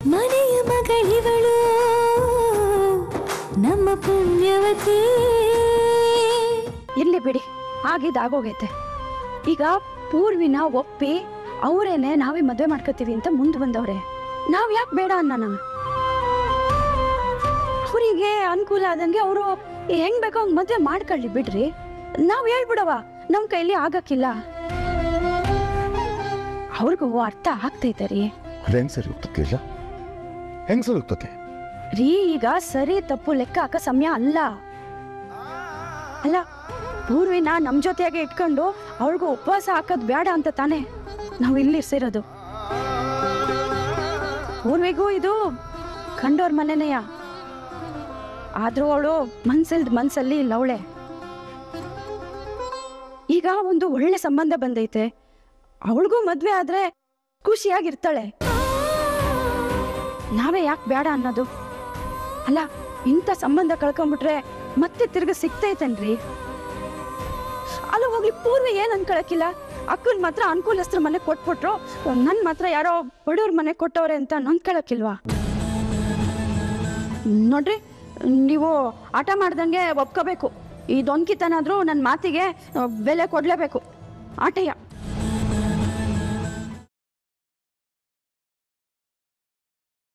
ಮನೆಯ ಮಗಳಿವಳು ನಮ್ಮ ಪುಣ್ಯವತಿ ಇರ್ಲಿ ಬಿಡಿ ಆಗಿದ್ದಾಗೋಗೈತೆ ಈಗ ಪೂರ್ವಿನ ಒಪ್ಪಿ ಅವರೇನೆ ನಾವೇ ಮದ್ವೆ ಮಾಡ್ಕೋತೀವಿ ಅಂತ ಮುಂದೆ ಬಂದವ್ರೆ ನಾವ್ ಯಾಕೆ ಬೇಡ ಅನ್ನೋಣ ಅವರಿಗೆ ಅನುಕೂಲ ಆದಂಗೆ ಅವರು ಹೆಂಗ್ ಬೇಕೋ ಹಂಗ್ ಮದ್ವೆ ಮಾಡ್ಕೊಳ್ಳಿ ಬಿಡ್ರಿ ನಾವ್ ಹೇಳ್ಬಿಡವ ನಮ್ ಕೈಲಿ ಆಗಕ್ಕಿಲ್ಲ ಅವ್ರಿಗೂ ಅರ್ಥ ಆಗ್ತೈತೆ ರೀ ಅದು ಹೆಂಗ್ ಸರಿ ಹೋಗ್ತದೆ ಇಲ್ಲ ಹೆಂಗ್ ಸರಿ ಹೋಗ್ತದೆ ರೀ ಈಗ ಸರಿ ತಪ್ಪು ಲೆಕ್ಕ ಹಾಕೋ ಸಮಯ ಅಲ್ಲ ಅಲ್ಲ ಪೂರ್ವಿನ ನಮ್ ಜೊತೆಯಾಗೆ ಇಟ್ಕೊಂಡು ಅವ್ರಿಗೂ ಉಪವಾಸ ಹಾಕೋದ್ ಬೇಡ ಅಂತ ತಾನೇ ನಾವು ಇಲ್ಲಿ ಸೇರೋದು ಪೂರ್ವಿಗೂ ಇದು ಕಂಡೋರ್ ಮನೆನೆಯ ಆದ್ರೂ ಅವಳು ಮನ್ಸಲ್ದ ಮನ್ಸಲ್ಲಿ ಇಲ್ಲ ಅವಳೆ ಈಗ ಒಂದು ಒಳ್ಳೆ ಸಂಬಂಧ ಬಂದೈತೆ ಅವಳಿಗೂ ಮದ್ವೆ ಆದ್ರೆ ಖುಷಿಯಾಗಿರ್ತಾಳೆ ನಾವೇ ಯಾಕೆ ಬೇಡ ಅನ್ನೋದು ಅಲ್ಲ ಇಂಥ ಸಂಬಂಧ ಕಳ್ಕೊಂಡ್ಬಿಟ್ರೆ ಮತ್ತೆ ತಿರ್ಗ ಸಿಗ್ತೈತೇನ್ರಿ ಅಲ್ಲ ಹೋಗ್ಲಿ ಪೂರ್ವ ಏನ್ ಅನ್ಕೊಳಕಿಲ್ಲ ಅಕ್ಕನ್ ಮಾತ್ರ ಅನುಕೂಲಸ್ತ್ರ ಮನೆ ಕೊಟ್ಬಿಟ್ರು ನನ್ ಮಾತ್ರ ಯಾರೋ ಬಡವ್ರ ಮನೆ ಕೊಟ್ಟವ್ರೆ ಅಂತ ನೊಂದ್ಕೊಳಕಿಲ್ವಾ ನೋಡ್ರಿ ನೀವು ಆಟ ಮಾಡ್ದಂಗೆ ಒಪ್ಕೋಬೇಕು ಇದೊಂದ್ಕಿತನಾದ್ರೂ ನನ್ನ ಮಾತಿಗೆ ಆ, ಬೆಲೆ ಕೊಡ್ಲೇಬೇಕು ಆಟಯ್ಯ